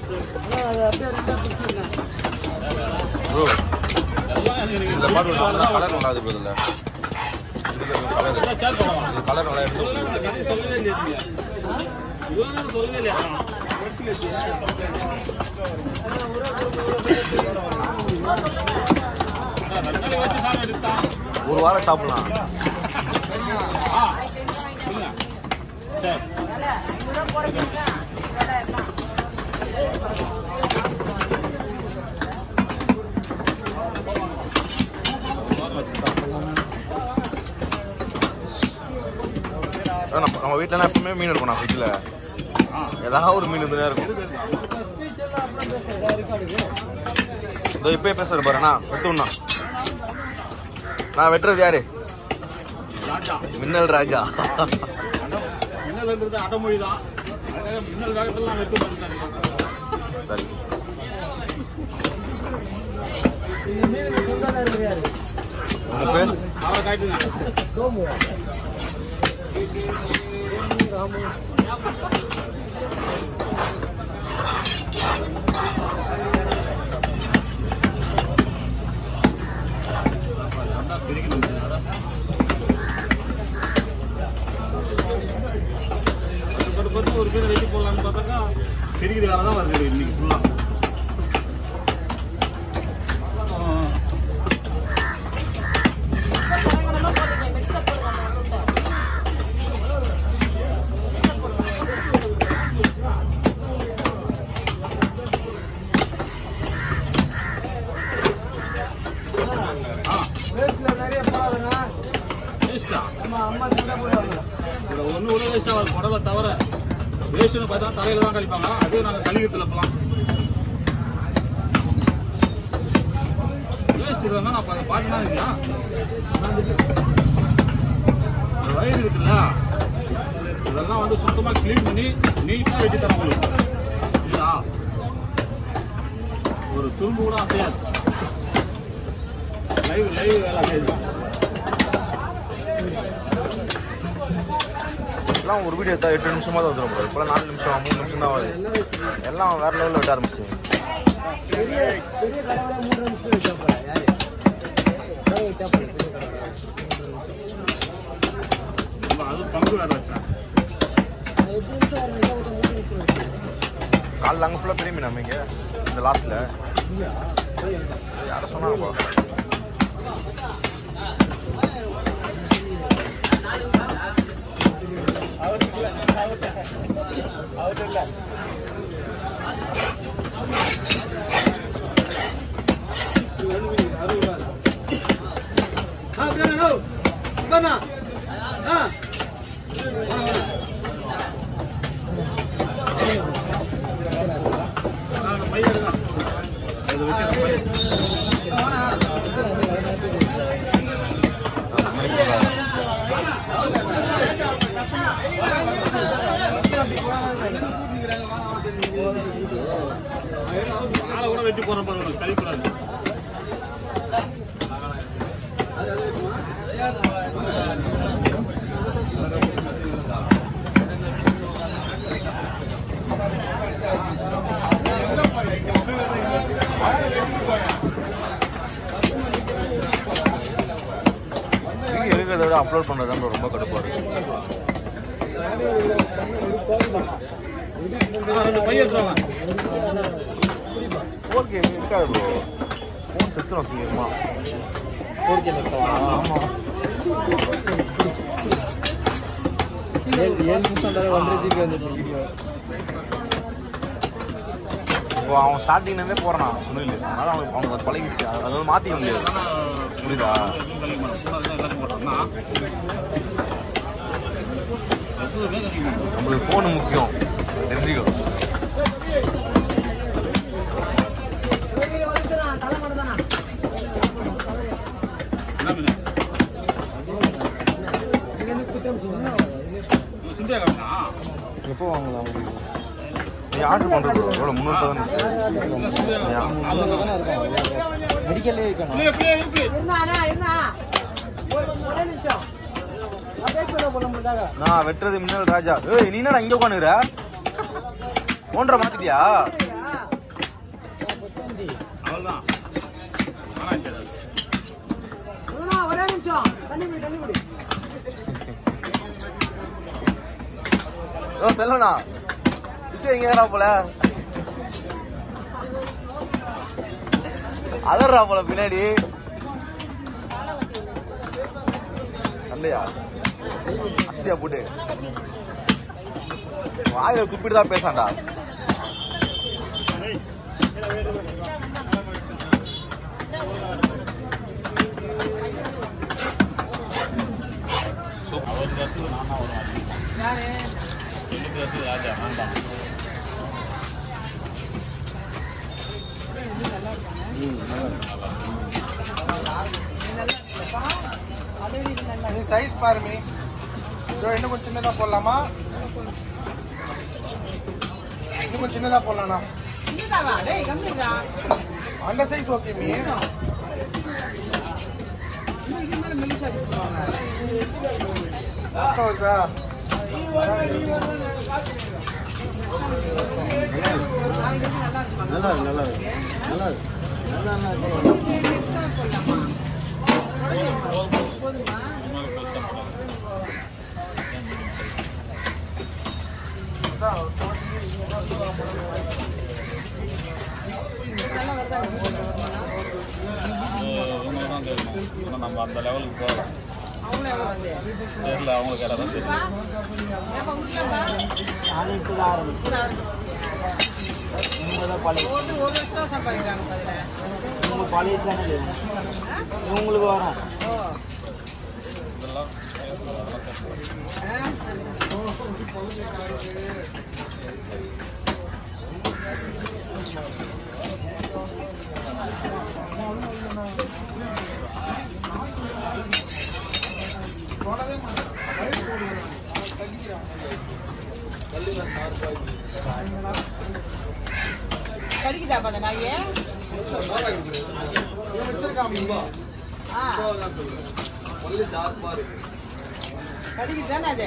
Bro இந்த பாட்டு colour நல்லா இருக்கு ப்ரோ இதில் கலர் இது கலர் நல்லா இருக்கு ஒரு வாரம் சாப்பிடலாம் அதான் நம்ம நம்ம வீட்டில் எப்பவுமே மீன் இருக்கும் நான் ஃப்ரிட்ஜில் ஏதாவது ஒரு மீன் இருந்துதான் இருக்கும் இதோ இப்பயே பேசுறது பாருண்ணா வெட்டுண்ணா நான் வெட்டுறது யாரு மின்னல் ராஜா மின்னல்ன்றது அடமொழி தான் மின்னல் வேகத்தெல்லாம் வெட்டு பண்ணிட்டாங்க சரி உங்க பேர் அவரை காட்டுங்க பட்டு பட்டு ஒரு பேரை வெட்டி போடலான்னு பார்த்தாக்கா பெருகிற வேலை தான் வருது இன்னைக்கு ஃபுல்லாக வேஸ்டா இதில் ஒன்று கூட வேஸ்ட் ஆகாது குடலை தவிர வேஸ்ட்னு பார்த்தா தலையில தான் கழிப்பாங்க அதுவும் நாங்கள் கழிக்கிறதுல இப்பலாம் வேஸ்ட் இதெல்லாம் நான் பா- பார்த்தீங்கன்னா இல்லையா இந்த வயிறு இருக்குல்ல இதெல்லாம் வந்து சுத்தமாக க்ளீன் பண்ணி நீட்டாக வெட்டி தரோம் உங்களுக்கு இல்லையா ஒரு துரும்பு கூட அசையாது லைவ் லைவ் வேலை செய்யுது எல்லாம் ஒரு வீடியோ எடுத்தா எட்டு நிமிஷமா தான் வந்துடும் ப்ரோ இப்போலாம் நாலு நிமிஷம் மூணு நிமிஷம் தான் வருது எல்லாம் வேற லெவலில் விட ஆரம்பிச்சு அது பங்கு வேற வச்சேன் காலைல அங்கே ஃபுல்லாக பெரிய மீன் அமைங்க இந்த லாஸ்ட்ல யாரை சொன்னாங்கப்பா நான் பையன் எடுங்க. இது வச்சு அந்த பையன். ஆளை கூட வெட்டி போற பாருங்க கழிக்கூடாது வீடியோ எடுக்கிறத விட அப்லோட் பண்ணுறது தான் bro ரொம்ப கடுப்பாக இருக்கு ஆ, ரெண்டு பையன் எடுத்துருவாங்க ஃபோர் கே இருக்காது ப்ரோ ஃபோன் செத்துரும் சீக்கிரமா ஆமாம் ஏழு நிமிஷம் ஒன்றரை ஜிபி வந்துருக்கு வீடியோ இப்போ அவன் ஸ்டார்டிங்லேருந்தே போகிறான் சுனில் அதனால அவனுக்கு அவனுக்கு அது பழகிடுச்சு அது அது வந்து மாற்றிக்க முடியாது புரியுதா நம்மளுக்கு ஃபோனு முக்கியம் தெரிஞ்சுக்கோ எப்போ வாங்கலாம் உங்களுக்கு நீ ஆர்டர் பண்ணுறது எவ்வளோ முந்நூறு தான் மெடிக்கல்லே வைக்கணும் இருந்தானா இருந்தா ஒரு ஒரே நிமிஷம் அப்படியே சொல்ல போல முடியாதா நான் வெட்டுறது மின்னல் ராஜா ஏய் நீ என்னடா இங்கே உட்காந்துக்கிற ஓன்ற மாத்திட்டியா அவ்வளவுதான் ஆனா கேடாது அண்ணா, ஒரே நிமிஷம் தண்ணி குடி தண்ணி குடி ஓ செல்வனா விஷயம் எங்க போல அதர்றா போல பின்னாடி சண்டையா அசியா போட்டு வாயில துப்பிட்டு தான் பேசாண்டா அவருக்கு அடுத்தது நான் தான் வருவேன் யாரு இதுக்கு அடுத்தது ராஜா நான் தான் அதை விட இது நல்லா நீ சைஸ் பாருமி இதோ இன்னும் கொஞ்சம் சின்னதா போடலாமா இன்னும் கொஞ்சம் சின்னதா போடலாம்ண்ணா சின்னதாவா டேய் கம்மிடா அந்த சைஸ் ஓகே மீ இன்னும் இது மேல மெலிசா வச்சுருவாங்க வருதா நாளைக்கு வந்து நல்லா இருக்குமா நல்லா இருக்கு நல்லா இருக்கு நல்லா இருக்கு நல்லா நல்லா இது extra போடலாமா போதுமா உங்களுக்கு பெருசாக போடாது நல்லா வருதா இவங்க தான் தெரியும் இன்னும் நம்ம அந்த லெவலுக்கு போகல அவ்வளோ எவ்வளோ வருது தெரியல அவங்களுக்கு இடம் தான் தெரியும் ஏப்பா விட்டுலாமா நான் இப்போ தான் ஆரம்பிச்சேன் இவங்க தான் பழைய ஒரு ஒரு வருஷம் சம்பாதிக்கிறாங்க பதில இவங்க பழைய சேனல் இவங்களுக்கு வரும் ஓ இதெல்லாம் கடிக்குதா பாத்த நாயே ஆ கடிக்குது தானே அது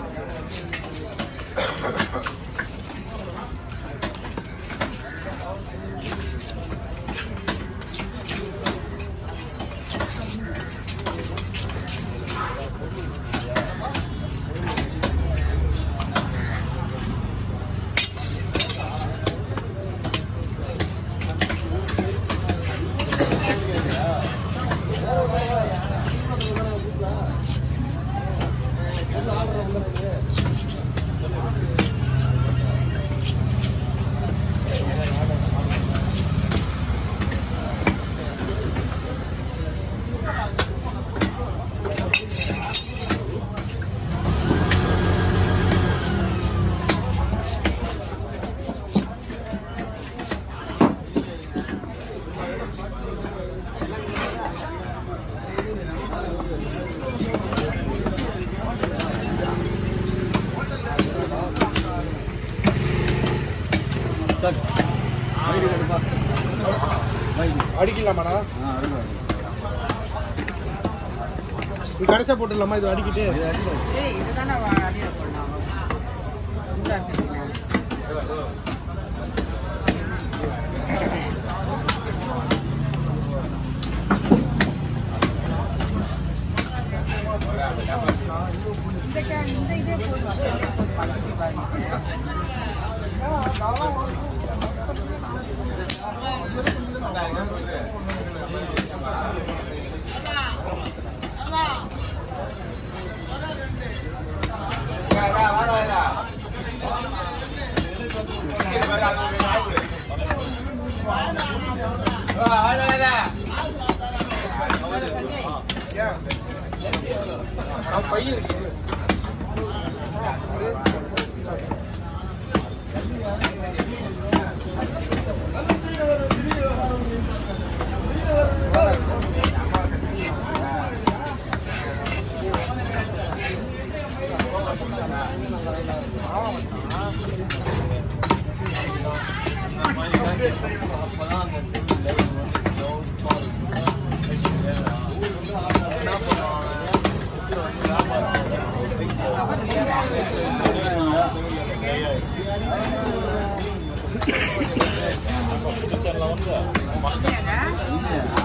அடிக்கலாமாண்ணா இது கடைசியா போட்டுடலாமா இது அடிக்கிட்டு ஏய் இதுதானே அடியில் போடலாம் இந்த அடிக்கிறீங்க இந்த கே- இந்த இதே போடுவாங்க ஏன் நான் பையன் இருக்கு கிச்சன்ல வந்து